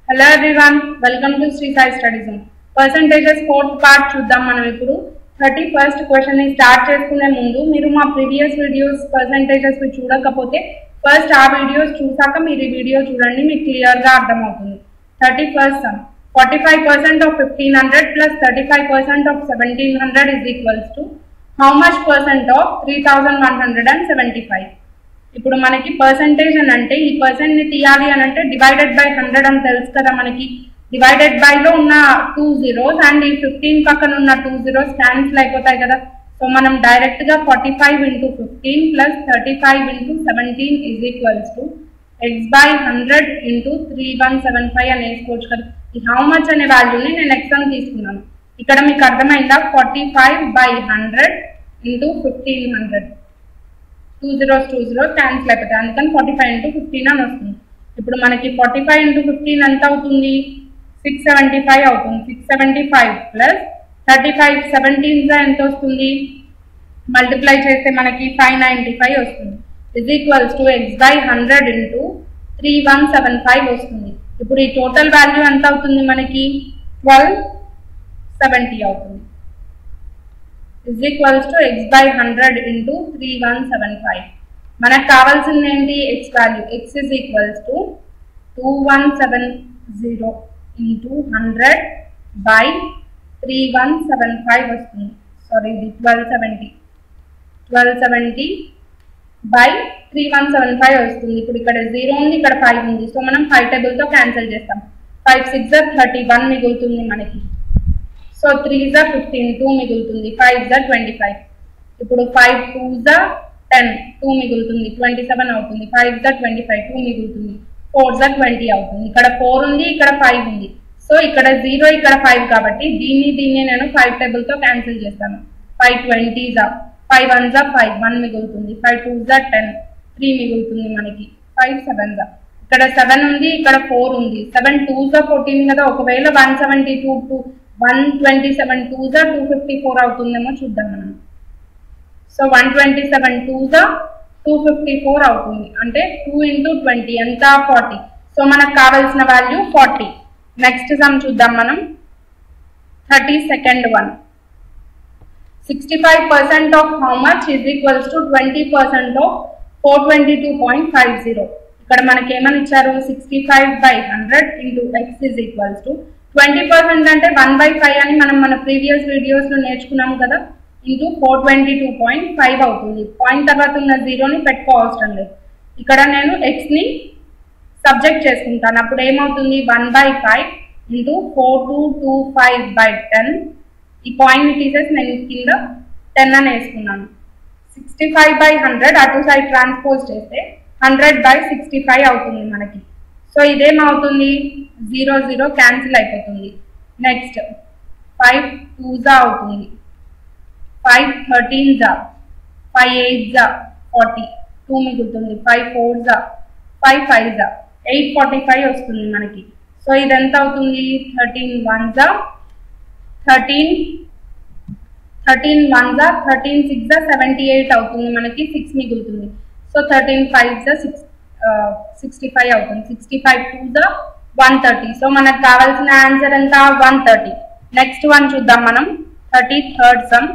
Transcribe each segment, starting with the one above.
hello everyone welcome to Shri Sai studies percentages fourth part చూద్దాం మనం ఇప్పుడు థర్టీ ఫస్ట్ క్వశ్చన్ ని స్టార్ట్ చేసుకునే ముందు మీరు మా ప్రీవియస్ వీడియోస్ పర్సంటేజెస్ చూడకపోతే ఫస్ట్ ఆ వీడియోస్ చూసాక మీరు ఈ వీడియో చూడండి మీకు క్లియర్ గా అర్థమవుతుంది thirty first sum forty five percent of fifteen hundred plus thirty five percent of seventeen hundred is equals to how much percent of three thousand one hundred and seventy five ఇప్పుడు మనకి percentage అని అంటే ఈ percent ని తీయాలి అని అంటే divided by hundred అని తెలుసు కదా మనకి డివైడెడ్ బై లో ఉన్న టూ జీరోస్ అండ్ ఈ ఫిఫ్టీన్ పక్కన ఉన్న టూ జీరోస్ క్యాన్సిల్ అయిపోతాయి కదా సో మనం డైరెక్ట్ గా forty five into fifteen plus thirty five into seventeen is equals to x by hundred into three one seven five అని వేసుకోవచ్చు కదా ఈ హౌ మచ్ అనే వాల్యూని నేను ఎక్స్ అని తీసుకున్నాను ఇక్కడ మీకు అర్థమైందా forty five by hundred into fifteen hundred two zeros two zeros cancel అయిపోతాయి అందుకని ఫార్టీ ఫైవ్ ఇంటూ ఫిఫ్టీన్ అని వస్తుంది ఇప్పుడు మనకి ఫార్టీ ఫైవ్ ఇంటూ ఫిఫ్టీన్ ఎంత అవుతుంది సిక్స్ సెవెంటీ ఫైవ్ అవుతుంది six seventy five plus thirty five సెవెంటీన్గా ఎంత వస్తుంది మల్టిప్లై చేస్తే మనకి ఫైవ్ నైంటీ ఫైవ్ వస్తుంది is equals to x by hundred into three one seven five వస్తుంది ఇప్పుడు ఈ టోటల్ వాల్యూ ఎంత అవుతుంది మనకి ట్వెల్వ్ సెవెంటీ అవుతుంది is equals to x by hundred into three one seven five మనకు కావాల్సింది ఏంటి x value x is equals to two one seven zero into hundred by three one seven five వస్తుంది sorry ఇది twelve seventy twelve seventy by three one seven five వస్తుంది ఇప్పుడు ఇక్కడ zero ఉంది ఇక్కడ ఫైవ్ ఉంది సో మనం ఫైవ్ టేబుల్తో క్యాన్సిల్ చేస్తాం ఫైవ్ సిక్స్ థర్టీ వన్ మిగులుతుంది మనకి సో త్రీ జా ఫిఫ్టీన్ టూ మిగులుతుంది ఫైవ్ జా ట్వంటీ ఫైవ్ ఇప్పుడు ఫైవ్ టూ జా టెన్ టూ మిగులుతుంది ట్వంటీ సెవెన్ అవుతుంది ఫైవ్ జా ట్వంటీ ఫైవ్ టూ మిగులుతుంది ఫోర్ జా ట్వంటీ అవుతుంది ఇక్కడ ఫోర్ ఉంది ఇక్కడ ఫైవ్ ఉంది సో ఇక్కడ జీరో ఇక్కడ ఫైవ్ కాబట్టి దీన్ని దీన్ని నేను ఫైవ్ టేబుల్తో క్యాన్సిల్ చేస్తాను ఫైవ్ ట్వంటీ జా ఫైవ్ వన్ జా ఫైవ్ వన్ మిగులుతుంది ఫైవ్ టూ జా టెన్ త్రీ మిగులుతుంది మనకి ఫైవ్ సెవెన్ జా ఇక్కడ సెవెన్ ఉంది ఇక్కడ ఫోర్ ఉంది సెవెన్ టూ జా ఫోర్టీన్ కదా ఒకవేళ one seventy two two one twenty seven two జా టూ ఫిఫ్టీ ఫోర్ అవుతుందేమో చూద్దాం మనం so one twenty seven two జా టూ ఫిఫ్టీ ఫోర్ అవుతుంది అంటే టూ ఇంటూ ట్వంటీ ఎంత ఫార్టీ సో మనకు కావాల్సిన వాల్యూ ఫార్టీ నెక్స్ట్ సమ్ చూద్దాం మనం thirty second one sixty five percent of how much is equals to twenty percent of four twenty two point five zero ఇక్కడ మనకి ఏమని ఇచ్చారు sixty five by hundred into x is equals to twenty percent అంటే one by five అని మనం మన previous videos లో నేర్చుకున్నాం కదా into four twenty two point five అవుతుంది పాయింట్ తర్వాత ఉన్న జీరోని పెట్టుకోవసరం లేదు ఇక్కడ నేను ఎక్స్ ని సబ్జెక్ట్ చేసుకుంటాను అప్పుడు ఏమవుతుంది one by five into four two two five by ten ఈ పాయింట్ ని తీసేసి నేను కింద టెన్ అని వేసుకున్నాను సిక్స్టీ ఫైవ్ బై హండ్రెడ్ అటు సైడ్ ట్రాన్స్పోజ్ చేస్తే హండ్రెడ్ బై సిక్స్టీ ఫైవ్ అవుతుంది మనకి సో ఇదేమవుతుంది జీరో జీరో క్యాన్సిల్ అయిపోతుంది నెక్స్ట్ ఫైవ్ టూ జా అవుతుంది ఫైవ్ థర్టీన్ జా ఫైవ్ ఎయిట్ జా ఫార్టీ టూ మిగులుతుంది ఫైవ్ ఫోర్ జా ఫైవ్ ఫైవ్ జా ఎయిట్ ఫార్టీ ఫైవ్ వస్తుంది మనకి సో ఇది ఎంత అవుతుంది థర్టీన్ వన్ జా థర్టీన్ థర్టీన్ వన్ జా థర్టీన్ సిక్స్ జా సెవెంటీ ఎయిట్ అవుతుంది మనకి సిక్స్ మిగులుతుంది సో థర్టీన్ ఫైవ్ జా సిక్స్ సిక్స్టీ ఫైవ్ అవుతుంది సిక్స్టీ ఫైవ్ టూ జా వన్ థర్టీ సో మనకు కావాల్సిన ఆన్సర్ ఎంత వన్ థర్టీ నెక్స్ట్ వన్ చూద్దాం మనం థర్టీ థర్డ్ సమ్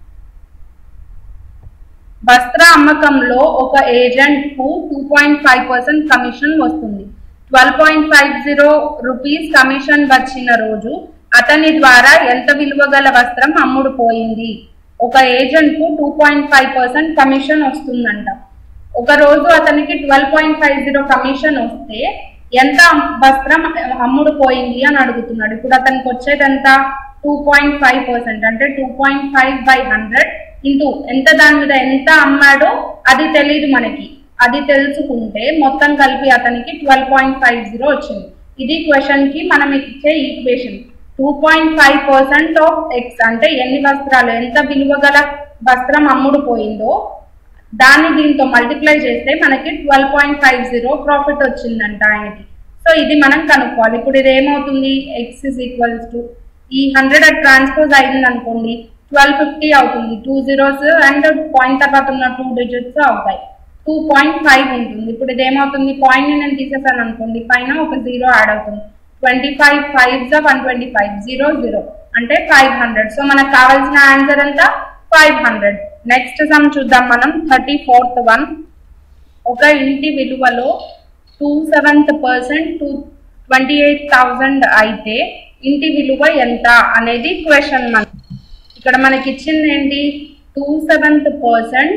వస్త్ర అమ్మకంలో ఒక ఏజెంట్ కు two point five percent commission వస్తుంది twelve point five zero rupees commission వచ్చిన రోజు అతని ద్వారా ఎంత విలువ గల వస్త్రం అమ్ముడు పోయింది ఒక ఏజెంట్ కు two point five percent commission వస్తుందంట ఒక రోజు అతనికి twelve point five zero commission వస్తే ఎంత వస్త్రం అమ్ముడు పోయింది అని అడుగుతున్నాడు ఇప్పుడు అతనికి వచ్చేది ఎంత టూ పాయింట్ ఫైవ్ పర్సెంట్ అంటే two point five by hundred into ఎంత దాని మీద ఎంత అమ్మాడో అది తెలియదు మనకి అది తెలుసుకుంటే మొత్తం కలిపి అతనికి ట్వెల్వ్ పాయింట్ ఫైవ్ జీరో వచ్చింది ఇది క్వశ్చన్ కి మనం ఇచ్చే equation two point five percent of x అంటే ఎన్ని వస్త్రాలు ఎంత విలువ గల వస్త్రం అమ్ముడు పోయిందో దాన్ని దీంతో మల్టిప్లై చేస్తే మనకి twelve point five zero profit వచ్చిందంట ఆయనకి సో ఇది మనం కనుక్కోవాలి ఇప్పుడు ఇది ఏమవుతుంది ఎక్స్ ఇస్ ఈక్వల్స్ టు ఈ హండ్రెడ్ అట్ ట్రాన్స్పోజ్ అయింది అనుకోండి ట్వెల్వ్ ఫిఫ్టీ అవుతుంది టూ జీరోస్ అండ్ పాయింట్ తర్వాత ఉన్న టూ డిజిట్స్ అవుతాయి టూ పాయింట్ ఫైవ్ ఉంటుంది ఇప్పుడు ఇది ఏమవుతుంది పాయింట్ నేను తీసేసాను అనుకోండి పైన ఒక జీరో యాడ్ అవుతుంది ట్వంటీ ఫైవ్ ఫైవ్ జా one twenty five zero zero అంటే ఫైవ్ హండ్రెడ్ సో మనకు కావాల్సిన ఆన్సర్ ఎంత ఫైవ్ హండ్రెడ్ నెక్స్ట్ సమ్ చూద్దాం మనం థర్టీ ఫోర్త్ వన్ ఒక ఇంటి విలువలో two seventh percent two twenty eight thousand అయితే ఇంటి విలువ ఎంత అనేది క్వశ్చన్ మన ఇక్కడ మనకి ఇచ్చింది ఏంటి టూ సెవెంత్ పర్సెంట్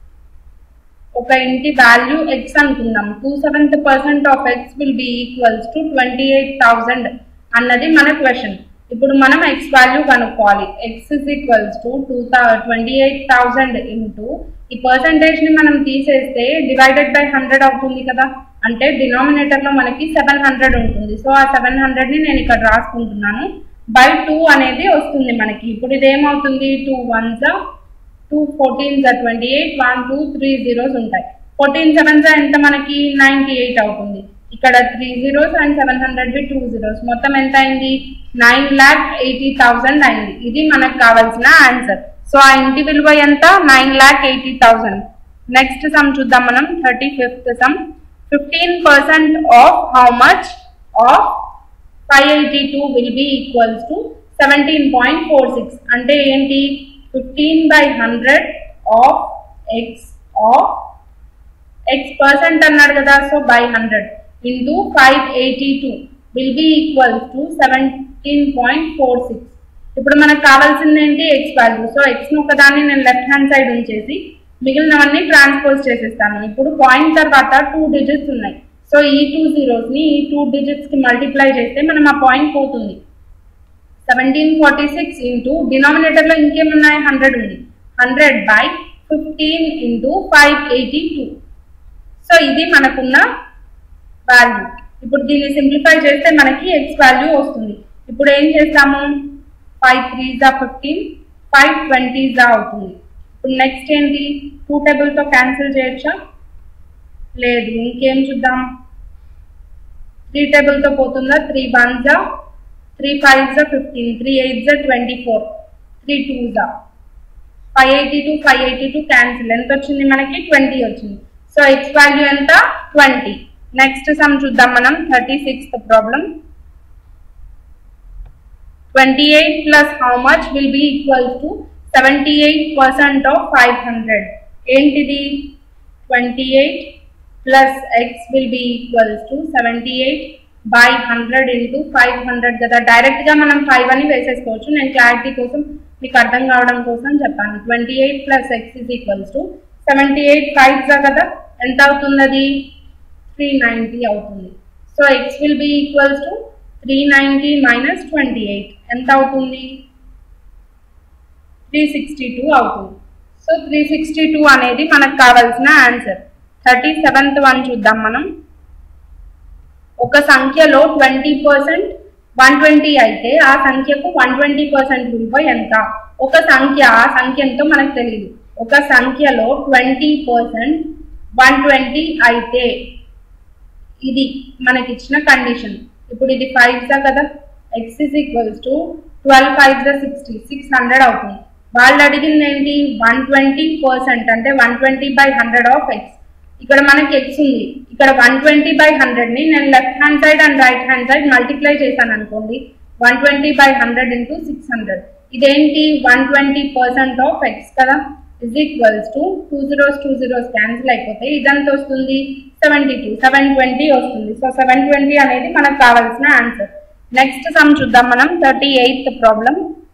ఒక ఇంటి వాల్యూ ఎక్స్ అనుకుందాం two seventh percent of x will be equals to twenty eight thousand అన్నది మన క్వశ్చన్ ఇప్పుడు మనం ఎక్స్ వాల్యూ కనుక్కోవాలి x is equals to two twenty eight thousand into ఈ పర్సంటేజ్ ని మనం తీసేస్తే డివైడెడ్ బై హండ్రెడ్ అవుతుంది కదా అంటే డినామినేటర్ లో మనకి సెవెన్ హండ్రెడ్ ఉంటుంది సో ఆ సెవెన్ హండ్రెడ్ ని నేను ఇక్కడ రాసుకుంటున్నాను బై టూ అనేది వస్తుంది మనకి ఇప్పుడు ఇది ఏమవుతుంది టూ వన్ జా టూ ఫోర్టీన్ జా twenty eight one two three zeros ఉంటాయి ఫోర్టీన్ సెవెన్ జా ఎంత మనకి నైన్టీ ఎయిట్ అవుతుంది ఇక్కడ three zeros and seven hundred బి టూ జీరోస్ మొత్తం ఎంత అయింది నైన్ ల్యాక్ ఎయిటీ థౌసండ్ అయింది ఇది మనకు కావాల్సిన ఆన్సర్ సో ఆ ఇంటి విలువ ఎంత nine lakh eighty thousand next sum చూద్దాం మనం thirty fifth sum fifteen percent of how much of five eighty two will be equals to seventeen point four six అంటే ఏంటి fifteen by hundred of x of x percent అన్నాడు కదా so by hundred into five eighty two will be equal to seventeen point four six ఇప్పుడు మనకు కావాల్సింది ఏంటి x value so X ఒకదాన్ని నేను లెఫ్ట్ హ్యాండ్ సైడ్ ఉంచేసి మిగిలినవన్నీ ట్రాన్స్పోజ్ చేసేస్తాను ఇప్పుడు పాయింట్ తర్వాత టూ డిజిట్స్ ఉన్నాయి సో ఈ టూ జీరోస్ ని ఈ టూ డిజిట్స్ కి మల్టిప్లై చేస్తే మనం ఆ పాయింట్ పోతుంది seventeen forty six into denominator లో ఇంకేమున్నాయి హండ్రెడ్ ఉంది hundred by fifteen into five eighty two so ఇది మనకున్న వాల్యూ ఇప్పుడు దీన్ని సింప్లిఫై చేస్తే మనకి ఎక్స్ వాల్యూ వస్తుంది ఇప్పుడు ఏం చేస్తాము ఫైవ్ త్రీ జా ఫిఫ్టీన్ ఫైవ్ ట్వంటీ జా అవుతుంది ఇప్పుడు నెక్స్ట్ ఏంటి టూ టేబుల్తో క్యాన్సిల్ చేయొచ్చా లేదు ఇంకేం చూద్దాం త్రీ టేబుల్తో పోతుందా త్రీ వన్ జా త్రీ ఫైవ్ జా ఫిఫ్టీన్ త్రీ ఎయిట్ జా ట్వంటీ ఫోర్ త్రీ టూ జా five eighty two five eighty two cancel ఎంత వచ్చింది మనకి ట్వంటీ వచ్చింది సో ఎక్స్ వాల్యూ ఎంత ట్వంటీ నెక్స్ట్ సమ్ చూద్దాం మనం thirty sixth problem twenty eight plus how much will be equal to seventy eight percent of five hundred ఏంటిది twenty eight plus x will be equals to seventy eight by hundred into five hundred కదా direct గా మనం five అని వేసేసుకోవచ్చు నేను clarity కోసం మీకు అర్థం కావడం కోసం చెప్పాను twenty eight plus x is equals to seventy eight five కదా ఎంత అవుతుంది అది త్రీ నైంటీ అవుతుంది so x will be equals to three ninety minus twenty eight ఎంత అవుతుంది త్రీ సిక్స్టీ టూ అవుతుంది సో త్రీ సిక్స్టీ టూ అనేది మనకు కావాల్సిన ఆన్సర్ థర్టీ సెవెంత్ వన్ చూద్దాం మనం ఒక సంఖ్యలో ట్వంటీ పర్సెంట్ వన్ ట్వంటీ అయితే ఆ సంఖ్యకు వన్ ట్వంటీ పర్సెంట్ విలువ ఎంత ఒక సంఖ్య ఆ సంఖ్య ఎంతో మనకు తెలియదు ఒక సంఖ్యలో ట్వంటీ పర్సెంట్ వన్ ట్వంటీ అయితే ఇది మనకి ఇచ్చిన కండిషన్ ఇప్పుడు ఇది ఫైవ్ దా కదా x is equals to twelve five దా సిక్స్టీ సిక్స్ హండ్రెడ్ అవుతుంది వాళ్ళు అడిగింది ఏంటి వన్ ట్వంటీ పర్సెంట్ అంటే one twenty by hundred of x ఇక్కడ మనకి ఎక్స్ ఉంది ఇక్కడ వన్ ట్వంటీ బై హండ్రెడ్ ని నేను left hand side and right hand side multiply చేశాను అనుకోండి one twenty by hundred into six hundred ఇదేంటి one twenty percent of x కదా is equals to two zeros two zeros cancel అయిపోతే ఇదంతా వస్తుంది seventy two seven twenty వస్తుంది so seven twenty అనేది మనకు కావాల్సిన ఆన్సర్ నెక్స్ట్ సమ్ చూద్దాం మనం thirty eighth problem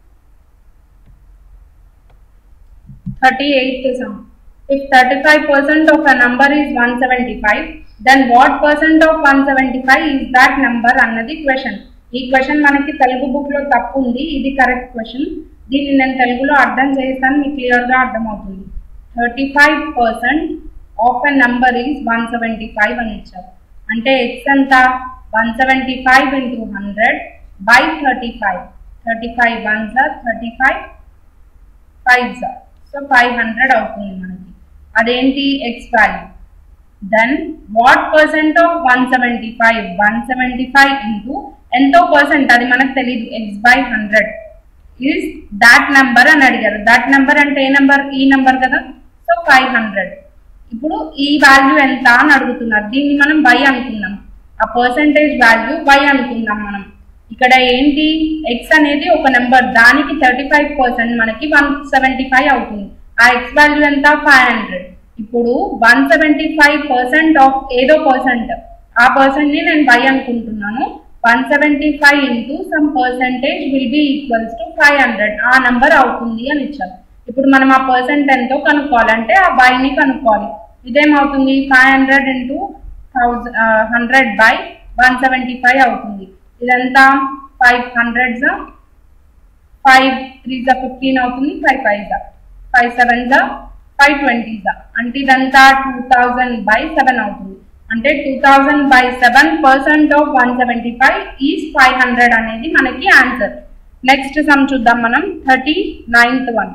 thirty eighth sum if thirty five percent of a number is one seventy five then what percent of one seventy five is that number అన్నది question ఈ question మనకి Telugu book లో తప్పు ఉంది ఇది correct question దీన్ని నేను తెలుగులో అర్థం చేస్తాను మీకు క్లియర్ గా అర్థమవుతుంది thirty five percent of a number is one seventy five అని ఇచ్చారు అంటే ఎక్స్ ఎంత one seventy five into hundred by thirty five thirty five one సార్ థర్టీ ఫైవ్ ఫైవ్ సార్ సో ఫైవ్ హండ్రెడ్ అవుతుంది మనకి అదేంటి x value then what percent of one seventy five one seventy five into ఎంతో percent అది మనకు తెలియదు x by hundred is that number అని అడిగారు దాట్ నెంబర్ అంటే ఏ నెంబర్ ఈ నెంబర్ కదా సో ఫైవ్ హండ్రెడ్ ఇప్పుడు ఈ వాల్యూ ఎంత అని అడుగుతున్నారు దీన్ని మనం బై అనుకుందాం ఆ పర్సంటేజ్ వాల్యూ వై అనుకుందాం మనం ఇక్కడ ఏంటి ఎక్స్ అనేది ఒక నెంబర్ దానికి థర్టీ ఫైవ్ పర్సెంట్ మనకి వన్ సెవెంటీ ఫైవ్ అవుతుంది ఆ ఎక్స్ వాల్యూ ఎంత ఫైవ్ హండ్రెడ్ ఇప్పుడు one seventy five percent of ఏదో పర్సెంట్ ఆ పర్సెంట్ ని నేను వై అనుకుంటున్నాను one seventy five into some percentage will be equals to five hundred ఆ నెంబర్ అవుతుంది అని ఇచ్చారు ఇప్పుడు మనం ఆ పర్సెంట్ ఎంతో కనుక్కోవాలంటే ఆ వైని కనుక్కోవాలి ఇదేమవుతుంది five hundred into thousand hundred by one seventy five అవుతుంది ఇదంతా ఫైవ్ హండ్రెడ్ ఫైవ్ త్రీ జా ఫిఫ్టీన్ అవుతుంది ఫైవ్ ఫైవ్ జా ఫైవ్ సెవెన్ జా ఫైవ్ ట్వంటీ జా అంటే ఇదంతా టూ థౌజండ్ బై సెవెన్ అవుతుంది అంటే two thousand by seven percent of one seventy five is five hundred అనేది మనకి ఆన్సర్ నెక్స్ట్ సమ్ చూద్దాం మనం thirty ninth one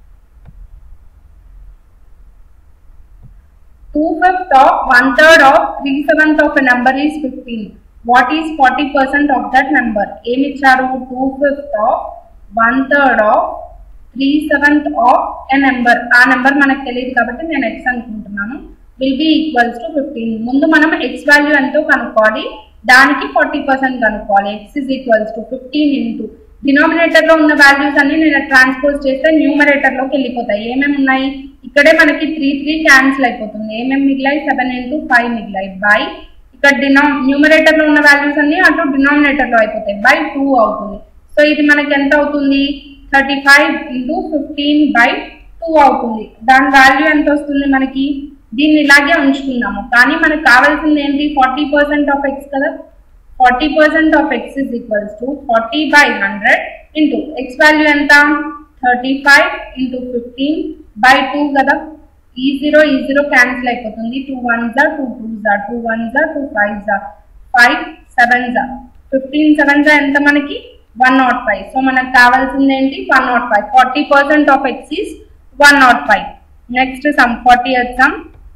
two fifth of one third of three seventh of a number is fifteen what is forty percent of that number ఏమి ఇచ్చారు two fifth of one third of three seventh of a number ఆ number మనకు తెలియదు కాబట్టి నేను x అనుకుంటున్నాను will be equals to fifteen ముందు మనం ఎక్స్ వాల్యూ ఎంతో కనుక్కోవాలి దానికి ఫార్టీ పర్సెంట్ కనుక్కోవాలి x is equals to fifteen into denominator లో ఉన్న వాల్యూస్ అన్ని నేను ట్రాన్స్పోజ్ చేస్తే న్యూమరేటర్ లోకి వెళ్ళిపోతాయి ఏమేమి ఉన్నాయి ఇక్కడే మనకి త్రీ త్రీ క్యాన్సిల్ అయిపోతుంది ఏమేమి మిగిలాయి సెవెన్ ఇంటూ ఫైవ్ మిగిలాయి బై ఇక్కడ డినా న్యూమరేటర్ లో ఉన్న వాల్యూస్ అన్ని అటు డినామినేటర్ లో అయిపోతాయి బై టూ అవుతుంది సో ఇది మనకి ఎంత అవుతుంది thirty five into fifteen by two అవుతుంది దాని వాల్యూ ఎంత వస్తుంది మనకి దీన్ని ఇలాగే ఉంచుకుందాము కానీ మనకు కావాల్సింది ఏంటి ఫార్టీ పర్సెంట్ ఆఫ్ ఎక్స్ కదా forty percent of x is equals to forty by hundred into x value ఎంత thirty five into fifteen by two కదా ఈ జీరో ఈ జీరో క్యాన్సిల్ అయిపోతుంది టూ వన్ జా టూ టూ జా టూ వన్ జా two five జా ఫైవ్ సెవెన్ జా ఫిఫ్టీన్ సెవెన్ జా ఎంత మనకి వన్ నాట్ ఫైవ్ సో మనకు కావాల్సింది ఏంటి one nought five forty percent of x is one nought five next sum forty sum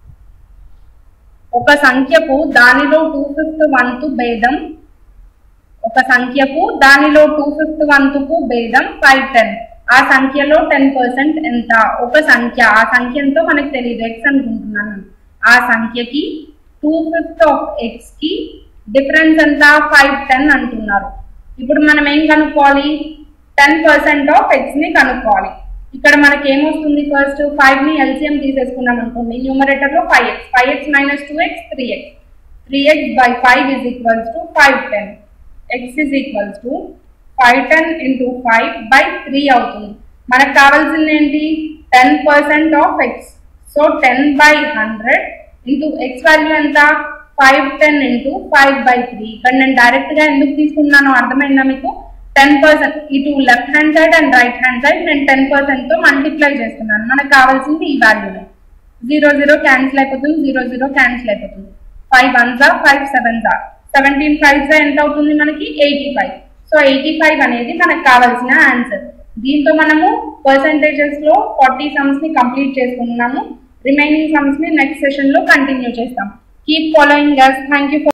ఒక సంఖ్యకు దానిలో టూ ఫిఫ్త్ వంతు భేదం ఒక సంఖ్యకు దానిలో టూ ఫిఫ్త్ వంతుకు భేదం ఫైవ్ టెన్ ఆ సంఖ్యలో టెన్ పర్సెంట్ ఎంత ఒక సంఖ్య ఆ సంఖ్య ఎంతో మనకు తెలియదు ఎక్స్ అనుకుంటున్నాను ఆ సంఖ్యకి టూ ఫిఫ్త్ ఆఫ్ ఎక్స్ కి డిఫరెన్స్ ఎంత ఫైవ్ టెన్ అంటున్నారు ఇప్పుడు మనం ఏం కనుక్కోవాలి టెన్ పర్సెంట్ ఆఫ్ ఎక్స్ ని కనుక్కోవాలి ఇక్కడ మనకి ఏమొస్తుంది ఫస్ట్ ఫైవ్ ని ఎల్సిఎం తీసేసుకున్నాం అనుకోండి న్యూమరేటర్ లో five x five x minus two x three x three x by five is equals to five ten x is equals to five ten into five by three అవుతుంది మనకు కావాల్సింది ఏంటి ten percent of x so ten by hundred into x value ఎంత five ten into five by three ఇక్కడ నేను direct గా ఎందుకు తీసుకున్నానో అర్థమైందా మీకు టెన్ పర్సెంట్ ఇటు left hand side and right hand side నేను టెన్ పర్సెంట్ తో మల్టిప్లై చేస్తున్నాను మనకు కావాల్సింది ఈ వాల్యూనే జీరో జీరో క్యాన్సిల్ అయిపోతుంది జీరో జీరో క్యాన్సిల్ అయిపోతుంది ఫైవ్ వన్ జా ఫైవ్ సెవెన్ జా సెవెంటీన్ ఫైవ్ జా ఎంత అవుతుంది మనకి eighty five so eighty five అనేది మనకు కావాల్సిన ఆన్సర్ దీంతో మనము పర్సంటేజెస్ లో ఫార్టీ సమ్స్ ని కంప్లీట్ చేసుకున్నాము రిమైనింగ్ సమ్స్ ని నెక్స్ట్ సెషన్ లో కంటిన్యూ చేస్తాం keep following guys thank you